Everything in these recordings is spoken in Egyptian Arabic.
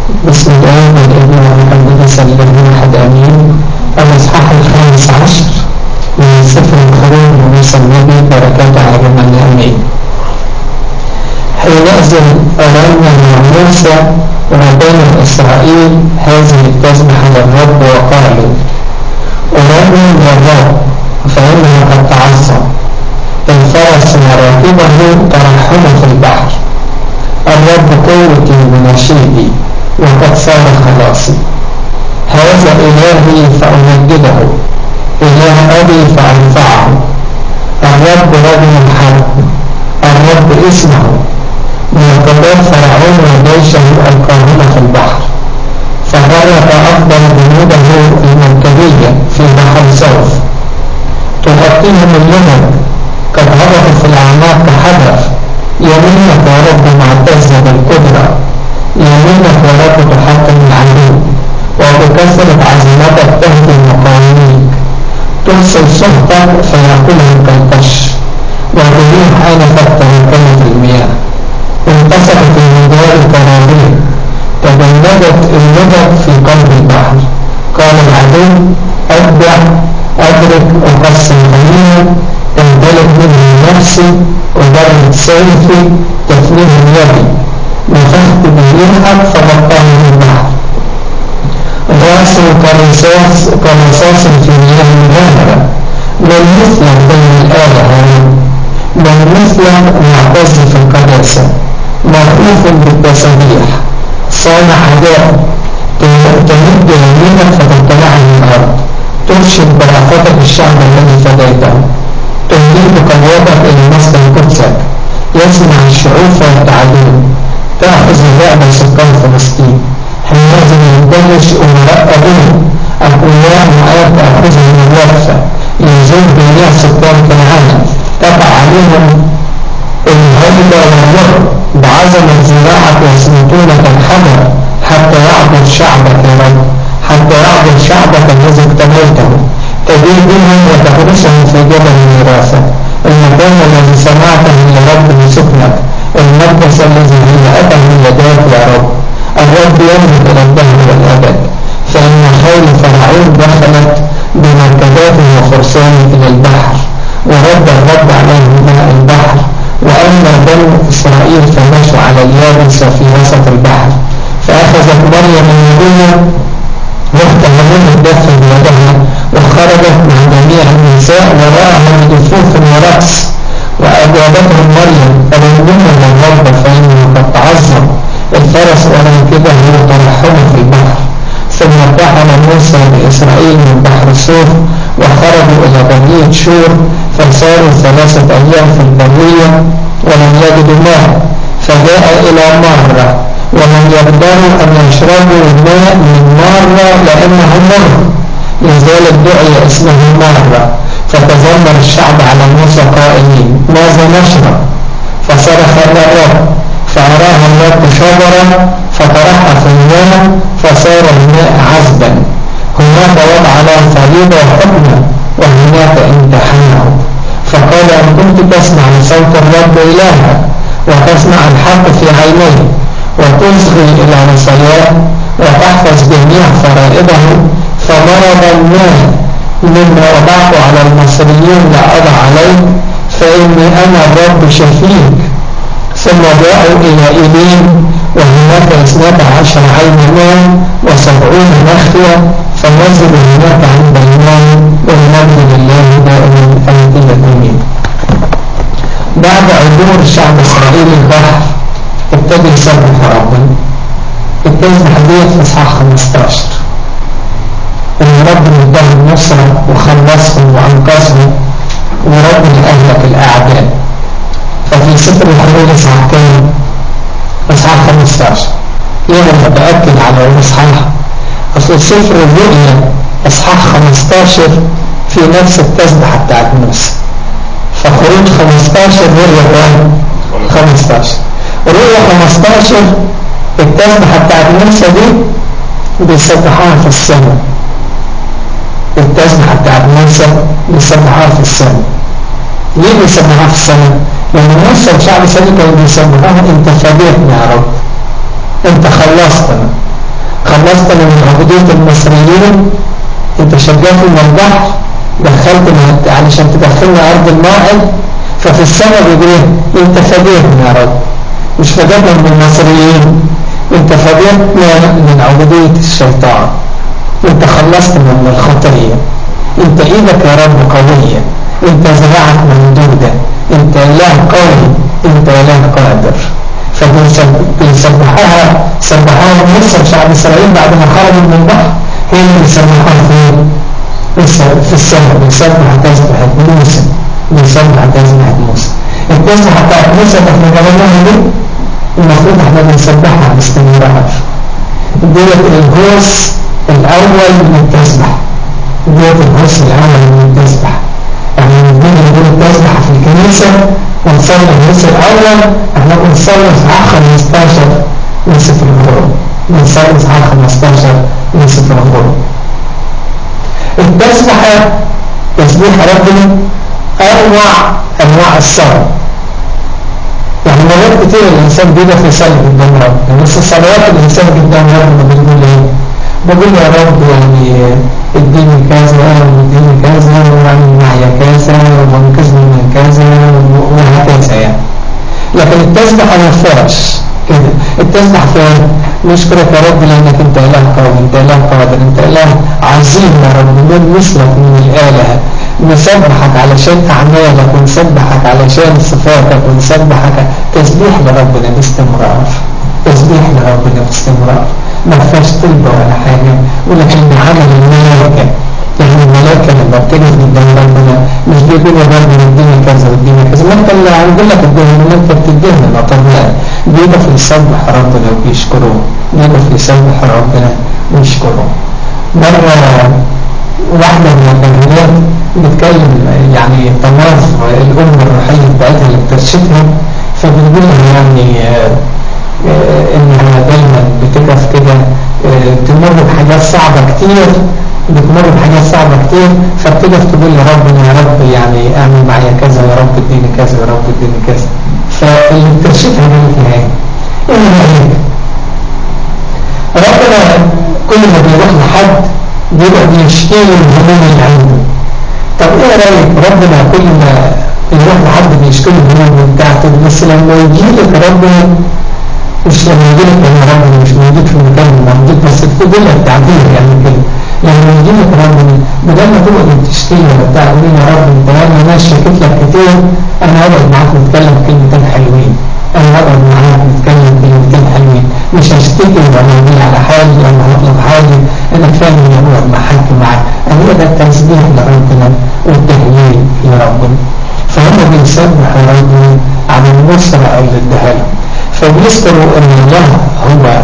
بسم الله والابن والمقدس الذي احد امين الاصحاح الخامس عشر من سفر الخروج موسى النبي بركاته على من امين حينئذ أرنا مع موسى وبني إسرائيل هذه التسبح للرب وقالوا أرنا للرب فإنه قد تعظم الفرس وراكبه ترحمه في البحر الرب قوتي ونشيدي وقد صار خلاصي هذا إلهي فأمجده إله أبي فأرفعه الرب رجل الحرب الرب اسمه مركبات فرعون وجيشه القاهرة في البحر فغرق أفضل جنوده المركبية في بحر سوف تغطيهم اللمم قد هبطوا في الأعماق كحجر يمينك يا رب معتزة بالقدرة يمينك يا رب تحكم العدو وبكثرة عزيمتك تهدي المقاومين ترسل صحتك فيأكلهم كالقش والريح آنفت تهكمت المياه انتسبت المجال كراهية تجندت الندب في قلب البحر قال العدو أتبع أدرك أقسم غنيمة تندلق منه نفسي وضربت سيفي تفنيه يدي نفخت بينها فبطلني البحر راسه كرصاص كرصاص في مياه مجاهرة من مثلك بين الآلة هارون من مثلك معتز في القداسة مرؤوف بالتسبيح صانع عداء تمد يمينك فتطلع من الأرض ترشد برأفتك الشعب الذي فديته تهديك قواتك إلى مسكن قدسك يسمع الشعوب فيتعدون تأخذ الرعب سكان فلسطين حينئذ يندهش أمراء أبوه أقوياء مؤاب تأخذهم الوقفة يزول جميع سكان كنعان تقع عليهم الهيبة والرعب بعظمة زراعة يصمتون كالحجر حتى يعبر شعبك يا رب حتى يعبر شعبك الذي اكتملته تجيب بهم وتحرسهم في جبل ميراثك المكان الذي صنعته يا رب لسكنك المقدس الذي هيأته يداك يا رب الرب يملك إلى الدهر والأبد فإن خيل فرعون دخلت بمركبات وفرسان إلى البحر ورد الرب عليهم ماء البحر وأما بنو إسرائيل فمشوا على اليابس في وسط البحر فأخذت مريم من وقت هارون الدفن بيدها وخرجت مع جميع النساء وراءها بدفوف ورقص وأجابتهم مريم فلنجمنا الرب فإنه قد تعظم الفرس وراكبه ترحمه في البحر ثم ارتحل موسى بإسرائيل من بحر الصوف وخرجوا إلى برية شور فصاروا ثلاثة أيام في البرية ولم يجدوا ماء فجاء إلى مرة ومن يقدروا أن يشربوا الماء من مرة لأنه مر لذلك دعي اسمه مرة فتذمر الشعب على موسى قائلين ماذا نشرب فصرخ الرب فأراها الرب شجرة فطرحها في الماء فصار الماء عذبا هناك وضع له فريضة وحكمة وهناك امتحانه فقال أن كنت تسمع لصوت الرب إلهك وتسمع الحق في عينيه وتصغي إلى نسياه وتحفظ جميع فرائضه فمرض الماء مما وضعت على المصريين لا أضع عليك فإني أنا الرب شفيك ثم جاءوا إلى إيلين وهناك اثنتا عشر عين ماء وسبعون نخلة فنزلوا هناك عند الماء والمجد لله دائما أبدية أمين بعد عبور شعب إسرائيل البحر ابتدى يسبح ربنا التسبح ديت في اصحاح 15 ان رب اداهم نصرة وخلصهم وانقذهم ورب اهلك الاعداء ففي سفر الخروج اصحاح كام؟ اصحاح 15 يلا بتأكد على الاصحاح اصل سفر الرؤيا اصحاح 15 في نفس التسبحة بتاعت موسى فخروج 15 رؤيا كام؟ 15 رؤيا 15 التسبحة بتاعت موسى دي بيسبحوها في السماء التسبحة بتاعت موسى بيسبحوها في السماء ليه بيسبحوها في السماء؟ لأن موسى وشعب إسرائيل كانوا بيسبحوها أنت فديتنا يا رب أنت خلصتنا خلصتنا من عبودية المصريين انت شجعتنا البحر دخلتنا علشان تدخلنا أرض الموعد ففي السماء بيقول إيه؟ انت فديتنا يا رب مش فديتنا من المصريين انت فديتنا من عبودية الشيطان انت خلصتنا من الخطية انت ايدك يا رب قوية انت زراعك ممدودة انت اله قوي انت اله قادر فبيسبحوها سبحوها موسى شعب اسرائيل بعد ما خرجوا من البحر هي اللي بيسبحوها فين؟ في السماء بيسبح تسبحة موسى بيسبح تسبحة موسى التسبحة بتاعت موسى اللي احنا جمعناها دي المفروض احنا بنسبحها باستمرار ديت الهوس الاول من التسبح ديت الهوس الاول من التسبح يعني بنيجي نقول التسبح في الكنيسة ونصلي الهوس الاول احنا بنصلي اصحاح 15 من سفر الخروج بنصلي اصحاح 15 من سفر الخروج التسبحة تسبيح ربنا أروع أنواع الصلاة يعني مرات كتير الإنسان بيبقى في صلاة قدام ربنا بس الصلوات الإنسان قدام ربنا بيقول إيه؟ بقول يا رب يعني اديني كذا واديني كذا واعمل معي كذا وانقذني من كذا وهكذا يعني لكن التسبحة ما فيهاش كده التسبح فين نشكرك يا رب لانك انت اله قوي انت اله قادر انت اله عظيم يا رب من مثلك من الالهه نسبحك علشان اعمالك ونسبحك علشان صفاتك ونسبحك تسبيح لربنا باستمرار تسبيح لربنا باستمرار ما فيهاش طلبه ولا حاجه ولكن عمل الملائكه يعني الملائكة لما بتجد قدام ربنا مش بيقولوا ربنا اديني كذا واديني كذا ما انت اللي هنقول لك اديني ما انت بتدينا لا طب لا بيقف يسبح ربنا وبيشكروه بيقف يسبح ربنا ويشكروه مرة واحدة من البنات بتكلم يعني طماف الأم الروحية بتاعتها اللي بترشدها فبتقول لها يعني انها دايما بتقف كده تمر بحاجات صعبة كتير بتمر بحاجات صعبة كتير فبتقف تقول يا رب يا رب يعني اعمل معايا كذا يا رب اديني كذا يا رب اديني كذا فاللي بترشدها قالت لها ايه؟ ايه رايك؟ ربنا كل ما بيروح لحد بيبقى بيشكي له الهموم اللي عنده طب ايه رايك ربنا كل ما يروح لحد بيشكي له الهموم بتاعته بس لما يجي لك ربنا مش لما يجي لك يا ربنا مش موجود في المكان الموجود بس تقول لك تعبير يعني كده لما يجي لك ربنا بدل ما تقعد تشتكي ولا بتاع تقول يا رب انت انا ناس شكيت لك كتير انا هقعد معاك نتكلم كلمتين حلوين انا هقعد معاك نتكلم كلمتين حلوين مش هشتكي ولا اجي على حالي ولا هطلب حاجه انا كفايه اني اقعد معاك معاك انا ده التسبيح لربنا والتهليل لربنا فهم بيسبحوا ربنا على النصرة اللي اداها لهم فبيذكروا ان الله هو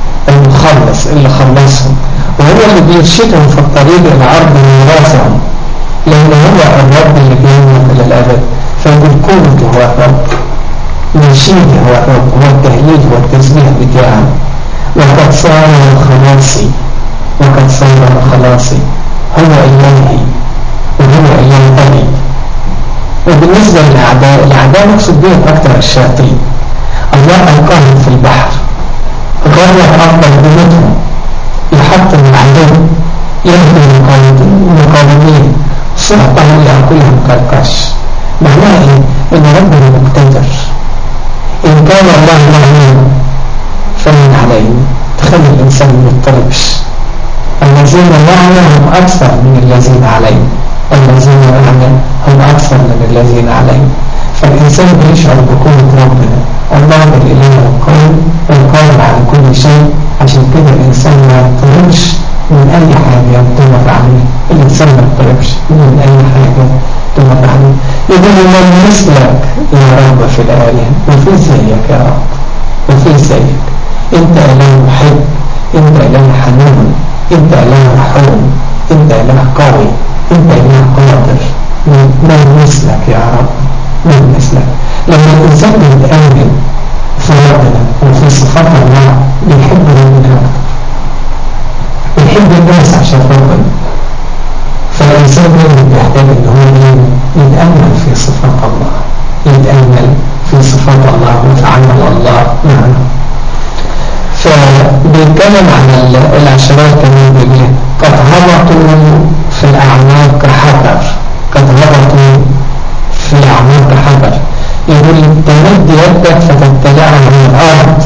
المخلص اللي خلصهم وهو اللي بيرشدهم في الطريق إلى عرض ميراثهم لأن هو الرب اللي بيملك إلى الأبد فبالقوة هو الرب نشيد هو الرب هو التهليل والتسبيح بتاعه وقد صار خلاصي وقد صار خلاصي هو إلهي وهو إله أبي وبالنسبة للأعداء الأعداء مقصود بهم أكثر الشياطين الله ألقاهم في البحر غرق أفضل بيوتهم يحطم العدو يهدم المقاومين سحقا ليأكلهم كالقش معناها ايه؟ ان ربنا مقتدر ان كان الله معنا فمن علينا تخلي الانسان ما يضطربش الذين معنا هم اكثر من الذين علينا الذين معنا هم اكثر من الذين علينا فالانسان بيشعر بقوه ربنا الله الاله القوي القادر على كل شيء عشان كده الإنسان ما يضطربش من أي حاجة ينطبق عليه الإنسان ما يضطربش من أي حاجة تنطبق عليه يقول من مثلك يا رب في الآلهة وفي زيك يا رب وفي زيك أنت إله محب أنت إله حنون أنت إله رحوم أنت إله قوي أنت إله قادر من مثلك يا رب من مثلك لما الإنسان بيتأمن في ربنا وفي صفات الله بيحب ربنا أكتر بيحب الناس عشان ربنا فالإنسان دايما بيحتاج إن هو يتأمل في صفات الله يتأمل في صفات الله وفي عمل الله معنا فبيتكلم عن العشرات كمان بيقول قد هبطوا في الأعماق كحجر قد هبطوا في الأعماق كحجر يقول تمد يدك فتبتلعها من الأرض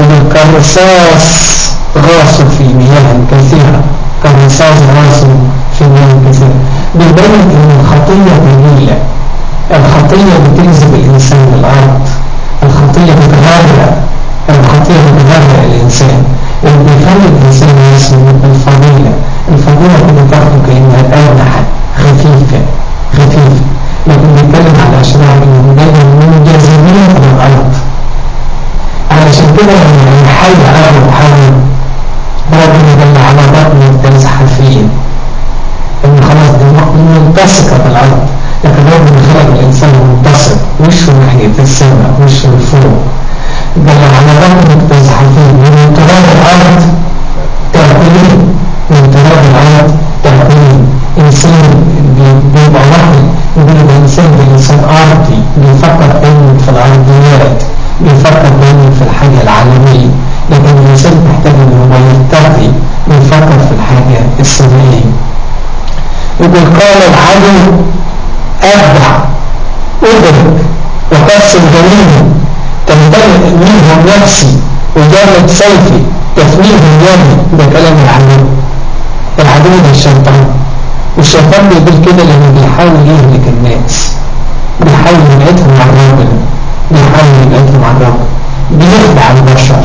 وبالكرصاص غاصوا في مياه كثيرة كرصاص غاصوا في مياه كثيرة بيبين ان الخطية جميلة الخطية بتجذب الإنسان للأرض الخطية بتغرق الخطية بتغرق الإنسان اللي بيخلي الإنسان يسمى الفضيلة الفضيلة كده تاخده كأنها الأجنحة خفيفة خفيفة لكن بيتكلم على أشرار إنهم دايما منجذبين إلى الأرض علشان كده لما الحي أهل حي ربنا جل على بطن تزحفين إن خلاص دي ملتصقة بالأرض لكن ربنا خلق الإنسان متصل وشه ناحية السماء وشه لفوق جل على بطنك تزحفين من تراب الأرض تأكلين من تراب الأرض تأكلين إنسان بيبقى واحد يقول الإنسان ده إنسان أرضي بيفكر دايما في الأرضيات بيفكر دايما في الحاجة العالمية لكن الإنسان محتاج إن هو يرتقي ويفكر في الحاجة السمائية يقول قال العدو أبدع أدرك وقسم جميله تمتلئ منهم نفسي وجامد سيفي تفنيهم جامد ده كلام العدو العدو ده الشيطان والشيطان بيقول كده لما بيحاول يهلك الناس بيحاول يبعدهم عن ربنا بيحاول يبعدهم عن ربنا بيخدع البشر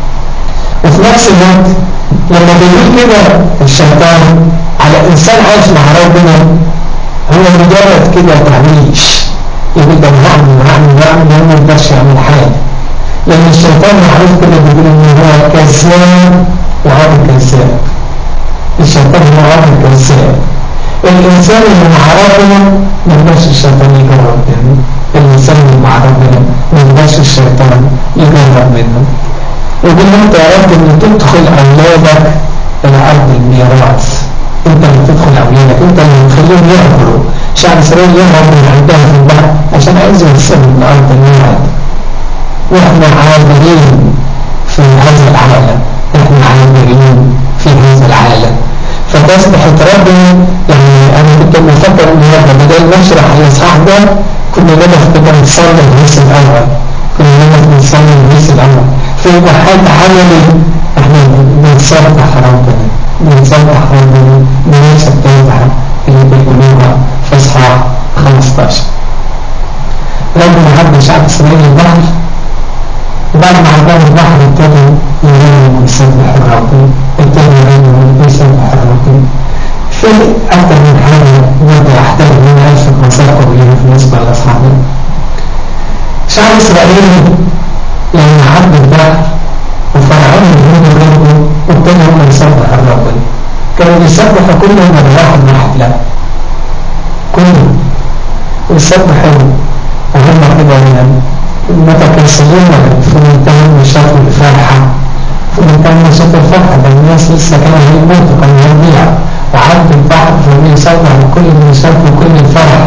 وفي نفس الوقت لما بيقول كده الشيطان على إنسان عايش مع ربنا هو مجرد كده تعيش يقول ده هعمل هعمل هعمل هو ما يقدرش يعمل حاجة لأن الشيطان معروف كده بيقول إن هو كذاب وعاد كذاب الشيطان هو عاد كذاب الإنسان اللي مع ربنا ما يقدرش الشيطان يجرب منه الإنسان اللي مع ربنا ما يقدرش الشيطان يجرب منه يقول له أنت يا رب إن تدخل أولادك إلى أرض الميراث أنت اللي تدخل أولادك أنت اللي تخليهم يهربوا شعب إسرائيل يهرب من عندها في البحر عشان عايز يوصلوا من أرض الميراث وإحنا عابرين في هذا العالم إحنا عابرين في هذا العالم فتسبحة ربنا يعني أنا كنت مفكر النهارده بدل نشرح الإصحاح ده كنا نقف كده نصلي الهيس الأول كنا نقف نصلي الهيس الأول فيبقى حد حيوي احنا بنسبح ربنا بنسبح ربنا بنفس التسبحة اللي بيقولوها في إصحاح 15 ربنا عدى شعب إسرائيل البحر وبعد ما عدى البحر ابتدوا يغنوا ويسبح الرب ابتدوا يغنوا ويسبح الرب في أكثر من حاجة برضه أحتاج من ألف قصائد قبلية بالنسبة لأصحاب شعب إسرائيل لما عدى البحر وفرعون يهود الرب وابتدوا هم يسبح الرب كانوا بيسبحوا كلهم مرة واحد واحد لا كلهم ويسبحوا وهم كده متكاسلين في منتهى النشاط والفرحة في منتهى النشاط والفرحة ده الناس لسه كانوا هيموتوا كانوا هيضيعوا وعد البحر فهم يسبح بكل النشاط وكل الفرح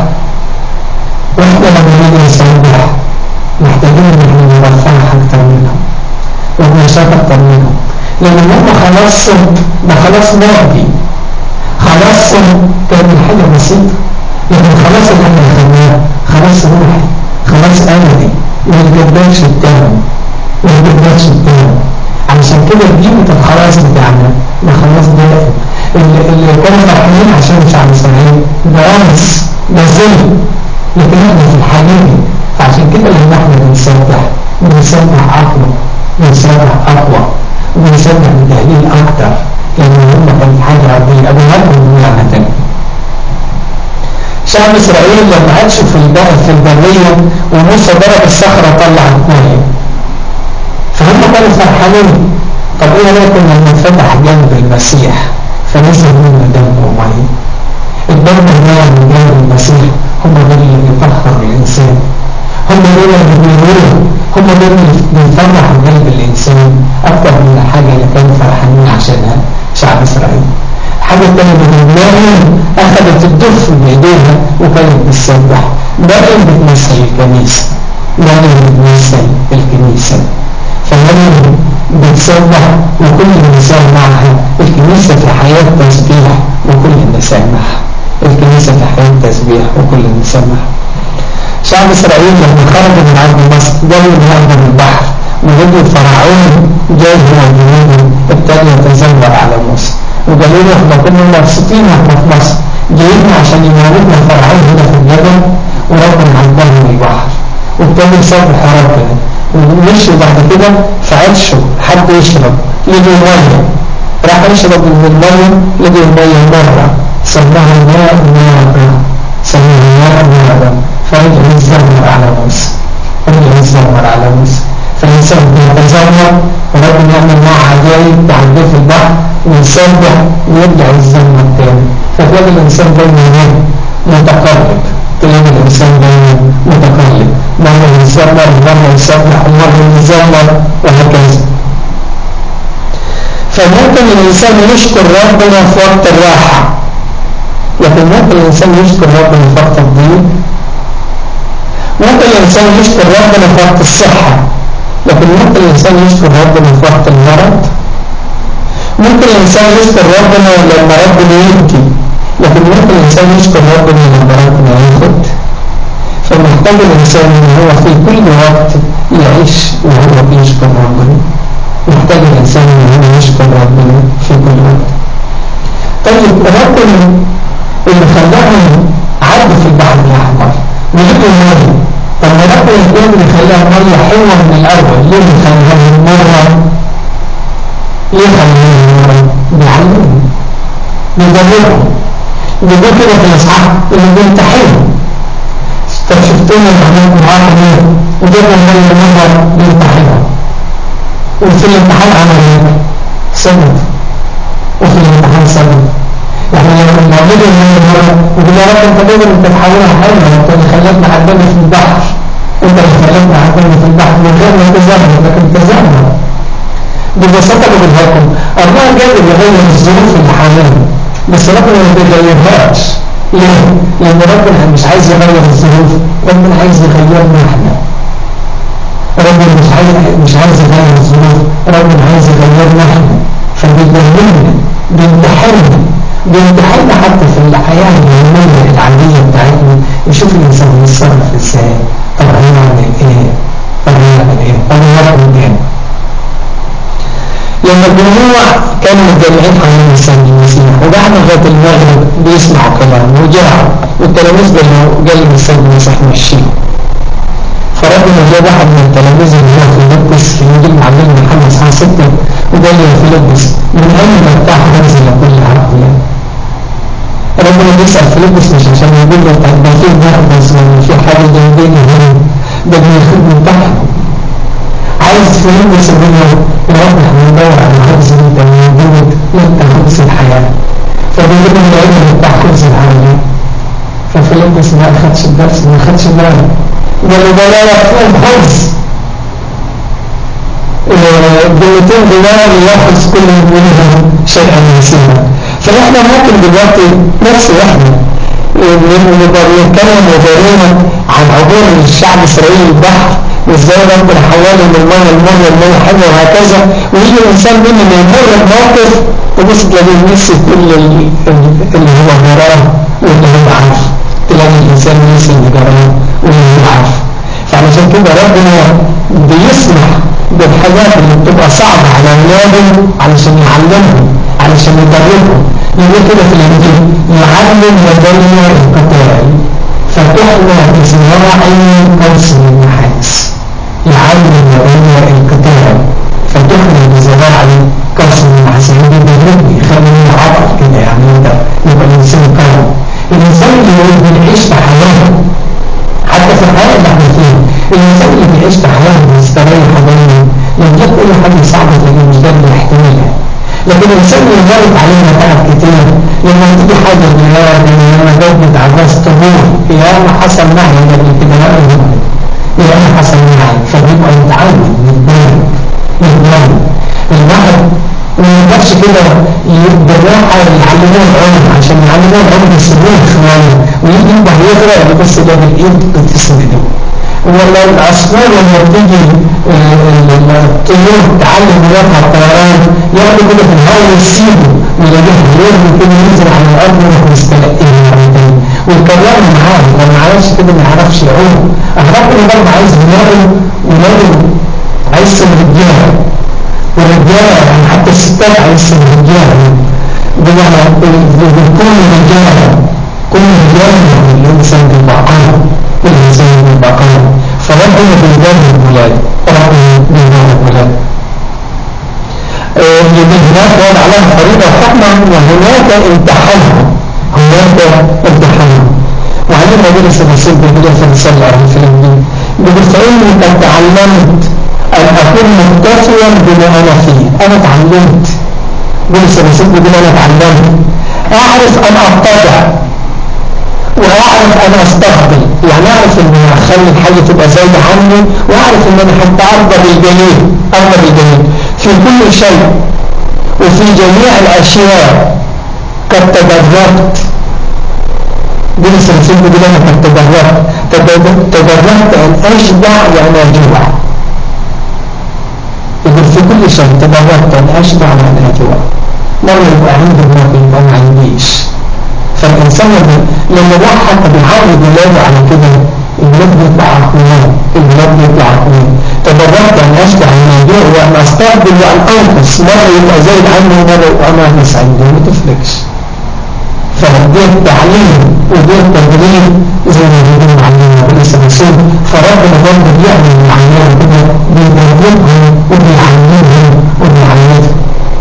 واحنا لما نيجي نسبح محتاجين ان احنا نبقى فرح اكتر منهم ونشاط اكتر منهم لان هم خلاص ده خلاص مادي خلاص كان حاجة بسيطة لكن خلاص اللي احنا خدناه خلاص روحي خلاص أبدي ما يتجددش الدم ما يتجددش الدم علشان كده قيمة الخلاص بتاعنا ده خلاص دائم اللي, اللي كانوا فرحانين عشان شعب إسرائيل ده رمز ده زي لكن احنا في الحقيقة فعشان كده لما احنا بنسبح بنسبح أقوى بنسبح أقوى وبنسبح بتهليل أكتر لأن هم كانت حاجة ربية أبو هدم نعمة تانية شعب إسرائيل لما عاشوا في في البرية وموسى ضرب الصخرة طلعت مية فهم كانوا فرحانين طب ايه رايكم لما فتح جنب المسيح فنزل منه دم ومية الدم المية من جنب المسيح هم دول اللي بيطهر الإنسان هم دول اللي بينور هم دول اللي بيفرحوا قلب الإنسان أكتر من الحاجة اللي كانوا فرحانين عشانها شعب إسرائيل حاجة تانية من مريم أخذت الدف بإيديها وكانت بتسبح مريم بتمثل الكنيسة مريم بتمثل الكنيسة فمريم بتصبح وكل النساء معها الكنيسة في حياة تسبيح وكل النساء معها الكنيسة في حياة تسبيح وكل النساء معها شعب إسرائيل لما خرج من عرض مصر جاي من البحر ولقوا فرعون جاي هو جنوده ابتدى يتذمر على موسى وقالوا له احنا كنا مبسوطين احنا في مصر جايين عشان يموتنا فرعون هنا في الجبل وربنا عندهم البحر وابتدى يسبح ربنا ومشوا بعد كده فعطشوا حد يشرب لقوا ميه راح يشرب من الميه لقوا الميه مره سماها الماء نارا سماها الماء نارا فرجع يتذمر على موسى رجع يتذمر على موسى فالإنسان بيتذمر وربنا يعمل معه عجائب تعديه في البحر ويسبح ويرجع يتذمر تاني فتلاقي الإنسان دايما متقرب تلاقي الإنسان دايما متقلب مرة يتذمر مرة يسبح ومرة يتذمر وهكذا فممكن الإنسان يشكر ربنا في وقت الراحة لكن ممكن الإنسان يشكر ربنا في وقت الضيق ممكن الإنسان يشكر ربنا في وقت الصحة لكن ممكن الإنسان يشكر ربنا في وقت المرض ممكن الإنسان يشكر ربنا لما ربنا يبكي لكن ممكن الإنسان يشكر ربنا لما ربنا ياخد فمحتاج الإنسان إن هو في كل وقت يعيش وهو بيشكر ربنا محتاج الإنسان إن هو يشكر ربنا في كل وقت طيب ربنا اللي خلاهم عدوا في البحر الأحمر ولقوا ميه طب ما ربنا يكون اللي خلاها ميه حلوه من الأول ليه اللي خلاها مرة ليه خلاها مرة بيعلمهم بيدربهم بيقول كده في الإصحاح اللي بيمتحنوا طب شفتونا اللي عملكم معاهم ايه وجبنا المية مرة بيمتحنهم وفي الامتحان عمل ايه؟ صمت وفي الامتحان صمت يعني لما المولد المية مرة يقول يا رب انت قادر انت تحولها حلوة انت اللي خلتنا عداني في البحر انت اللي خلتنا عداني في البحر من غير ما تزمر لكن تزمر ببساطة بقولها لكم الله قادر يغير الظروف اللي حوالينا بس ربنا ما بيغيرهاش ليه؟ لأن ربنا مش عايز يغير الظروف ربنا عايز يغيرنا احنا ربنا مش عايز مش عايز يغير الظروف ربنا عايز يغيرنا احنا فبيجربنا بيمتحننا بيمتحننا حتى في الحياة اليومية العادية بتاعتنا يشوف الإنسان بيتصرف ازاي طب هيعمل ايه؟ طب هيعمل ايه؟ طب هيعمل ايه؟ لما الجموع كانوا متجمعين حوالين السيد المسيح وبعد لغايه المغرب بيسمعوا كلامه وجاعوا والتلاميذ قالوا قال للسيد المسيح مشيه فربنا جاب واحد من التلاميذ اللي هو فيلبس في انجيل معلم محمد اصحاح 6 وقال له يا فيلبس من اين مرتاح هذه كل هؤلاء؟ ربنا بيسال فيلبس مش عشان يقول له طب ده في مخبز ولا في حاجه جنبنا هنا ده بياخد من تحت عايز فيلبس يقول له يا رب احنا ندور على خبز انت موجود انت خبز الحياه فبيقول له يا ابني بتاع خبز الحياه ففيلبس ما اخدش الدرس ما اخدش باله قال له ده لا يكفيهم خبز بمئتين دينار ياخذ كل منهم شيئا يسيرا فاحنا ممكن دلوقتي نفس احنا نتكلم وبرينا عن عبور الشعب الاسرائيلي البحر وازاي ربنا حوله من الميه الميه الميه حلوه وهكذا ويجي الانسان منه يمر بموقف تبص تلاقيه نسي كل اللي هو جراه واللي هو عارف تلاقي الانسان نسي اللي جراه واللي هو عارف فعلشان كده ربنا بيسمح بالحاجات اللي بتبقى صعبة على أولاده علشان يعلمهم علشان يدربهم يقول كده في الإنجيل يعلم يدي القتال فتحمى بزراعي قوس النحاس يعلم يدي القتال فتحمى بزراعي قوس النحاس يعني بيدربني يخليني عقل كده يعني يبقى يبقى الإنسان قوي الإنسان اللي بيعيش في حياته حتى في الحياة اللي احنا فيها الإنسان اللي بيعيش في حياة مستريح دايما لما جت كل حاجة صعبة تلاقيه مش قادر يحتملها لكن الإنسان اللي مرت عليه متاعب كتير لما تيجي حاجة من لما جت على الناس تمور يا أنا حصل معي قبل كده لا يا أنا حصل معي فبيبقى يتعود يتدرب يتدرب الواحد ما يقدرش كده بالراحة يعلموه العلم عشان يعلموه العلم يسيبوه شوية ويجي يبقى يقرأ بس ده بالإيد بتسنده ولا العصفور لما بتيجي الطيور تعلم ولادها الطيران ياخدوا كده في الهواء يسيبوا ويلاقيها يرمي كده ينزل على الارض ويروح مستلقيها مرة تاني ويكررها معاه لو ما عرفش كده ما يعرفش يعوم ربنا برضه عايز ولاده ولاده عايز رجاله والرجاله يعني حتى الستات عايز رجاله بمعنى كل رجاله كل رجاله الانسان بالبقاء كل انسان بالبقاء فربنا بيجاب الولاد ربنا بيجاب الولاد يبقى هناك وضع لها فريضة حكما وهناك امتحانها هناك امتحانها وعلم النبي صلى الله عليه وسلم بيقول في الرسالة عليه في الدين بيقول فإني قد تعلمت أن أكون مكتفيا بما أنا فيه أنا تعلمت بيقول صلى الله عليه وسلم بيقول أنا تعلمت أعرف أن أتضع وأعرف أن أستقبل يعني أعرف أن أخلي الحاجة تبقى زايدة عني وأعرف أن أنا حتى أرضى بالجميل أرضى بالجميل في كل شيء وفي جميع الأشياء قد تدربت دي السلسلة دي لما قد تدربت تدربت أن أشبع وأن أجوع يقول في كل شيء تدربت أن أشبع وأن أجوع مرة يبقى عندي ما يبقى ما عنديش فالإنسان لما الواحد حتى بيعود ولاده على كده الولاد بيطلع عقليان الولاد بيطلع عقليان تدربت أن أشبع وأن أجوع وأن أستقبل وأن أنقص مرة يبقى زايد عنه ومرة يبقى أنا أنقص عنده ما تفلكش فدي التعليم ودي التدريب زي ما بيقولوا معلمنا وليس مسؤول فربنا برضه بيعمل معلمنا كده بيدربهم وبيعلمهم وبيعلمهم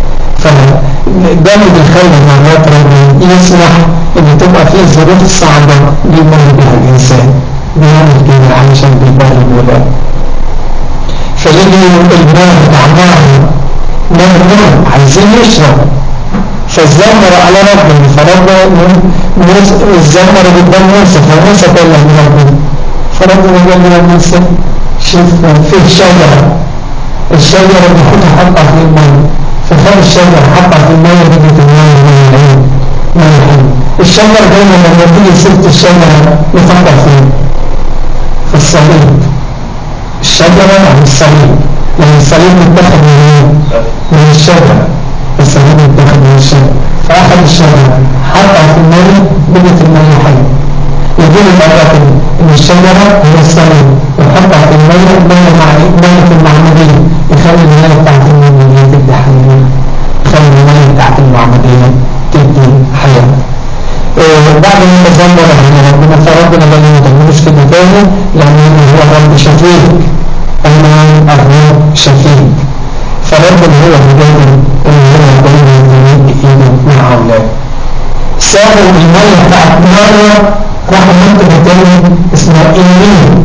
فجانب الخير مرات ربنا يسمح ان تبقى فيه ظروف صعبة بيمر بها الانسان بيعمل كده علشان بيبر الولاد فيجي الماء بتاع ماء ماء عايزين يشرب فالزمر على ربنا فربنا الزمر قدام موسى فموسى قال له ربنا فربنا قال له موسى شوف في شجرة الشجرة اللي كنت حطها في الماء فخد الشجرة حطها في الماء بدت الماء من العين من العين الشجرة دايما لما تيجي سيرة الشجرة نفكر فين في الصليب الشجرة عن الصليب لأن الصليب متاخد من من الشجرة الصليب متاخد من الشجرة فأخذ الشجرة حطها في الماء بدت الماء حي يقول الأباك إن الشجرة هي الصليب وحطها في الماء مية مع مية المعمدية يخلي الماء بتاعت المعمدية تبدأ حياة يخلي الماء بتاعت المعمدية تبدأ حياة بعد ما تزمر على ربنا فربنا بل ما تعملوش كده تاني لأن هو رب شفيق أما الرب شفيق فربنا هو الجانب اللي هو دايما يمد ايده مع اولاده سابوا المية بتاعت مرة راحوا منطقة تاني اسمها إيمين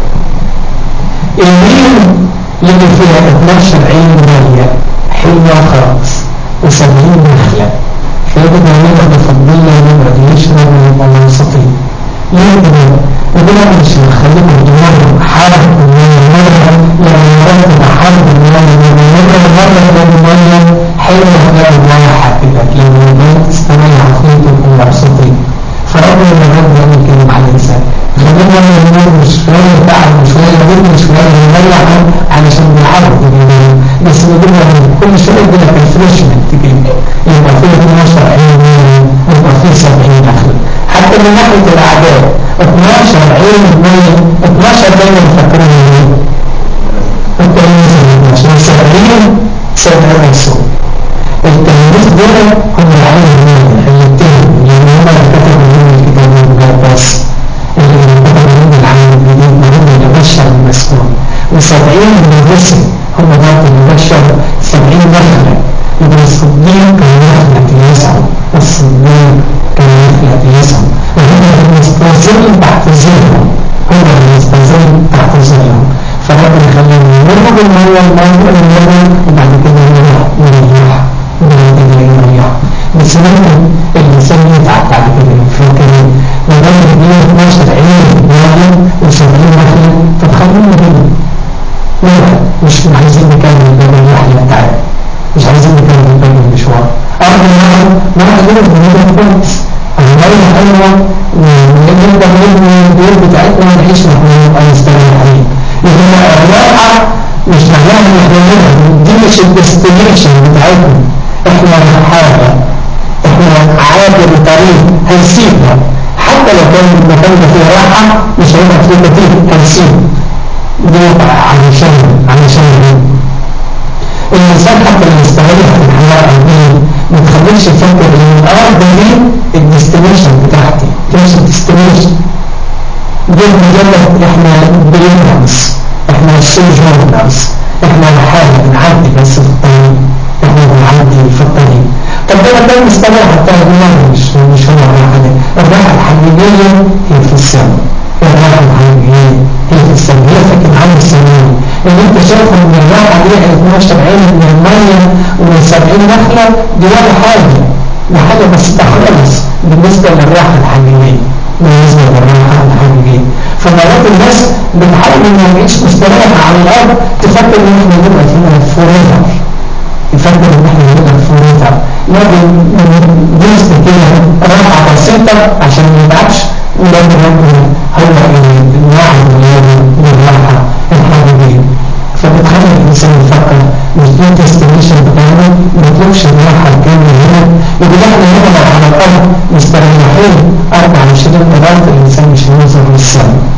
إيمين اللي فيها 12 عين مية حلوة خالص و70 نخلة فيجب أن يبقى بفضيلة يبقى يشرب ويبقى منصفين ليه كده؟ ربنا مش مخليكم تمروا حرب المية مرة لما مرتب حرب المية مرة مرة مرة المية حلوة هتلاقي المية حبيبك لما المية تستمر عقلية تكون مبسوطين فربنا الرب يعمل كده مع الإنسان خلينا نقول مش شوية تعب وشوية جد شوية نريح علشان بيعرض الجميع بس نقول كل شوية يجي لك ريفرشمنت كده يبقى فيه 12 عين يبقى فيه 70 نخل حتى من ناحية الأعداد 12 عين مية 12 دايما فاكرين ايه؟ التلاميذ 12 70 70 رسول التلاميذ دول هم العين المية اللي بتهم لأن هم اللي كتبوا من الكتاب المقدس اللي كتبوا من العالم الجديد ما هم اللي بشر المسكون و70 من الرسل هم برضه اللي بشر 70 نخلة يبقى الصديق كان نخلة يسعى والصديق كان نخلة يسعى وهم المستنزلين تحت ظلهم هم المستنزلين تحت ظلهم فربنا يخليهم يمروا بالمية المية المية وبعد كده يروح يريح وبعد كده يريح بس ممكن الإنسان يتعب بعد كده فكر لما يديه 12 عين مية و70 نخلة طب خلينا كده واحد مش عايزين نكمل بين الرحلة بتاعتنا مش عايزين نكمل بين المشوار أرض الواحد واحد منهم بنبقى كويس المية حلوة ونقدر نبني البيوت بتاعتنا ونعيش نحن نبقى نستريح عليها هنا الراحة مش معناها ان احنا هنا دي مش الديستنيشن بتاعتنا احنا حاجة احنا عابر طريق هنسيبها حتى لو كان المكان ده فيه راحة مش هيبقى فيه نتيجة هنسيبه دي علشان علشان الإنسان حتى لو استمر في الحياة العلمية ما تخليش يفكر إن الأرض دي الديستنيشن بتاعتي مش الديستنيشن دي مجرد إحنا بريمنس إحنا سوجورنرز إحنا حاجة بنعدي بس في الطريق إحنا بنعدي في الطريق طب ده كان مستمر حتى الدنيا مش مش هو الراحة دي الراحة الحقيقية هي في السماء الراحة الحقيقية هي في السماء هي فكرة عن السماء اللي انت شايفه ان الراحة دي 12 عين من المية و70 نخلة دي ولا حاجة دي حاجة بسيطة خالص بالنسبة للراحة الحقيقية بالنسبة للراحة الحقيقية فمرات الناس بتحاول ان ما تعيش مستريحة على الارض تفكر ان احنا نبقى فينا فوريفر يفكر ان احنا نبقى فوريفر لكن جزء كده راحة بسيطة عشان ما يتعبش ولكن ربنا هو الواحد للراحة الحقيقية فبتخلي الإنسان يفكر مش دي الديستنيشن بتاعنا ما يطلبش الراحة الكاملة هنا يقول احنا هنا على الأرض مستريحين 24 قرارة الإنسان مش هيوصل للسما